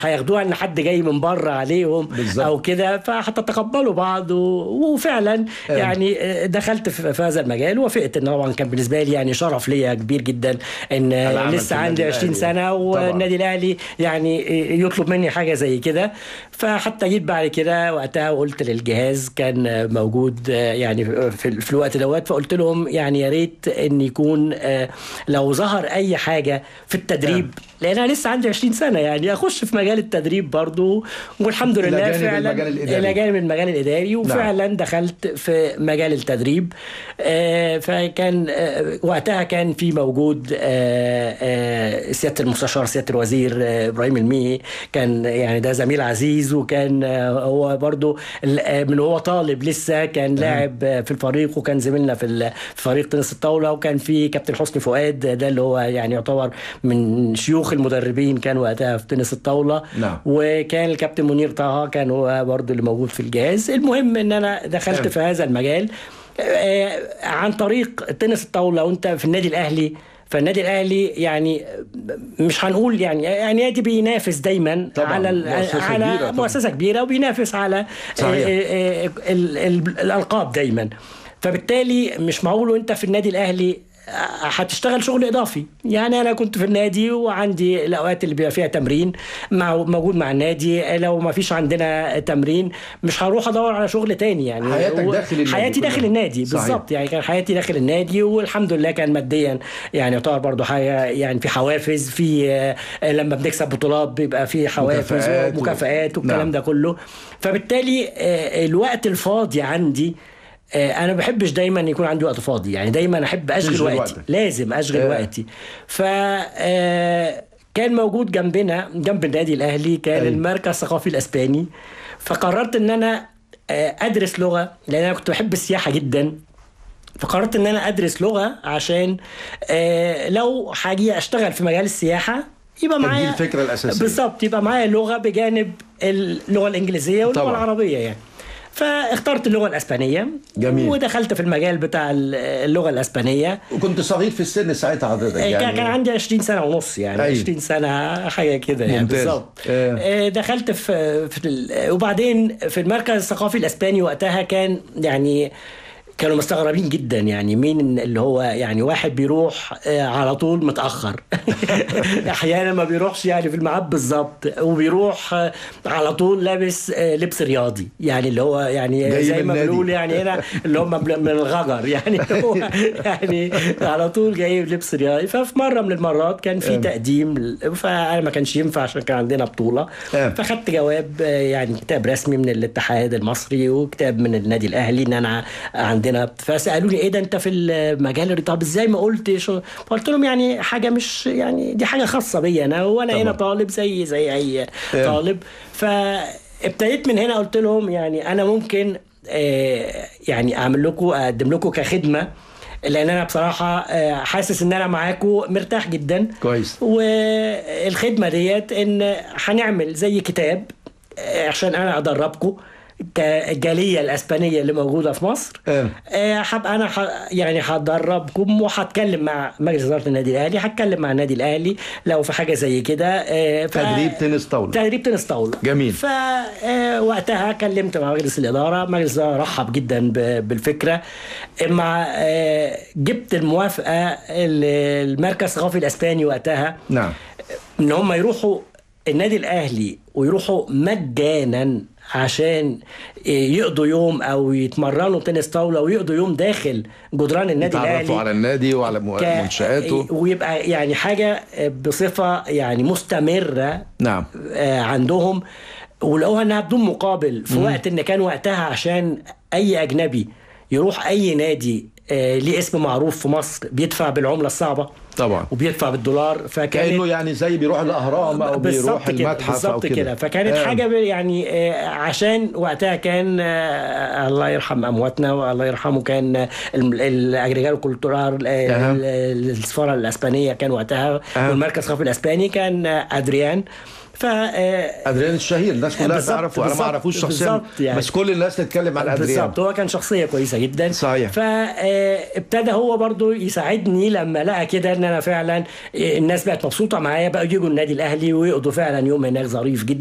هياخدوها ان حد جاي من بره عليهم بالظبط. او كده فهتتقبلوا بعض و- وفعلا آه. يعني آه، دخلت في في هذا المجال وافقت ان طبعا كان بالنسبه لي يعني شرف ليا كبير جدا ان آه، العمل في لسه النادي عندي 20 الأهلي. سنه طبعاً. والنادي الاهلي يعني آه، يطلب مني حاجه زي كده فحتى جيت بعد كده وقتها وقلت للجهاز كان آه، موجود آه، يعني في, في الوقت دوت فقلت لهم يعني يا ريت ان يكون آه، لو ظهر اي حاجه في التدريب لان انا لسه عندي 20 سنه يعني اخش في مجال التدريب برضو والحمد إلى لله جانب فعلا المجال الإداري. الى جانب المجال الاداري وفعلا دخلت في مجال التدريب آه، فكان آه، وقتها كان في موجود آه، آه، سياده المستشار سياده الوزير آه، ابراهيم الميهي كان يعني ده زميل عزيز وكان آه، هو برضو ال- آه، من هو طالب لسه كان لاعب آه، في الفريق وكان زميلنا في ال- في فريق تنس الطاوله وكان في كابتن حسني فؤاد ده اللي هو يعني يعتبر من شيوخ المدربين كان وقتها في تنس الطاوله نعم. وكان الكابتن منير طه كان هو برضو اللي موجود في الجهاز المهم ان انا دخلت نعم. في هذا المجال آه، عن طريق تنس الطاوله وانت في النادي الاهلي فالنادي الاهلي يعني مش هنقول يعني يعني نادي بينافس دايما طبعاً، على ال- مؤسسة على كبيرة طبعاً. مؤسسه كبيره وبينافس على صحيح. آه، آه، ال- ال- الالقاب دايما فبالتالي مش معقول وانت في النادي الاهلي هتشتغل شغل اضافي يعني انا كنت في النادي وعندي الاوقات اللي بيبقى فيها تمرين مع موجود مع النادي لو ما فيش عندنا تمرين مش هروح ادور على شغل تاني يعني حياتك و- داخل النادي حياتي كلها. داخل النادي صحيح. بالظبط يعني كان حياتي داخل النادي والحمد لله كان ماديا يعني يعتبر برضه حاجه يعني في حوافز في آه، لما بنكسب بطولات بيبقى في حوافز مكافآت و- ومكافآت والكلام نعم. ده كله فبالتالي آه، الوقت الفاضي عندي آه، انا ما بحبش دايما يكون عندي وقت فاضي يعني دايما احب اشغل تشغل وقتي وقتك. لازم اشغل آه. وقتي ف آه، كان موجود جنبنا جنب النادي الاهلي كان أيوة. المركز الثقافي الاسباني فقررت ان انا آه، ادرس لغه لان انا كنت بحب السياحه جدا فقررت ان انا ادرس لغه عشان آه، لو هاجي اشتغل في مجال السياحه يبقى كانت دي معايا الفكرة الأساسية. بالظبط يبقى معايا لغه بجانب اللغه الانجليزيه واللغه طبعاً. العربيه يعني فاخترت اللغه الاسبانيه جميل. ودخلت في المجال بتاع اللغه الاسبانيه وكنت صغير في السن ساعتها حضرتك يعني يعني كان عندي 20 سنه ونص يعني أيوة. 20 سنه حاجه كده يعني ممتاز. بالظبط آه. آه، دخلت في, في ال- وبعدين في المركز الثقافي الاسباني وقتها كان يعني كانوا مستغربين جدا يعني مين اللي هو يعني واحد بيروح آه، على طول متاخر احيانا ما بيروحش يعني في الميعاد بالظبط وبيروح آه، على طول لابس آه، لبس رياضي يعني اللي هو يعني جاي زي من ما النادي. بنقول يعني هنا اللي هم من الغجر يعني هو يعني على طول جاي بلبس رياضي ففي مره من المرات كان في آه. تقديم فانا ما كانش ينفع عشان كان عندنا بطوله آه. فخدت جواب آه، يعني كتاب رسمي من الاتحاد المصري وكتاب من النادي الاهلي ان انا عندنا فسالوني ايه ده انت في المجال الرياضي طب ازاي ما قلتش فقلت لهم يعني حاجه مش يعني دي حاجه خاصه بيا انا وانا طبعا. هنا طالب زي زي اي آه. طالب فابتديت من هنا قلت لهم يعني انا ممكن آه، يعني اعمل لكم اقدم لكم كخدمه لان انا بصراحه آه، حاسس ان انا معاكم مرتاح جدا كويس. والخدمه ديت ان هنعمل زي كتاب آه، عشان انا ادربكم كالجاليه الاسبانيه اللي موجوده في مصر آه. آه، هبقى انا ح... يعني هدربكم وهتكلم مع مجلس اداره النادي الاهلي هتكلم مع النادي الاهلي لو في حاجه زي كده آه، ف... تدريب تنس طاولة. تدريب تنس طاوله جميل. فوقتها كلمت مع مجلس الاداره مجلس الاداره رحب جدا ب- بالفكره مع آه، جبت الموافقه ال- المركز الثقافي الاسباني وقتها نعم ان هم يروحوا النادي الاهلي ويروحوا مجانا عشان يقضوا يوم او يتمرنوا تنس طاوله ويقضوا يوم داخل جدران النادي الاهلي يتعرفوا على النادي وعلى مو- ك- منشآته ويبقى يعني حاجه بصفه يعني مستمره نعم آه، عندهم ولقوها انها بدون مقابل في وقت ان كان وقتها عشان اي اجنبي يروح اي نادي آه، ليه اسم معروف في مصر بيدفع بالعمله الصعبه طبعا وبيدفع بالدولار فكانت كانه يعني زي بيروح الاهرام او بيروح كده المتحف او بالظبط كده كده فكانت آه. حاجه ب- يعني آه، عشان وقتها كان آه، الله يرحم امواتنا والله يرحمه كان آه، ال- الاجريجال كولتورال آه، أها. ال- السفاره الاسبانيه كان وقتها أها. والمركز الثقافي الاسباني كان آه، ادريان ف آه، ادريان الشهير الناس كلها بالظبط، تعرفه انا ما بالظبط، اعرفوش شخصيا بالظبط يعني. بس كل الناس تتكلم عن ادريان بالظبط هو كان شخصيه كويسه جدا صحيح. فابتدى هو برضو يساعدني لما لقى كده ان انا فعلا آه، الناس بقت مبسوطه معايا بقى يجوا النادي الاهلي ويقضوا فعلا يوم هناك ظريف جدا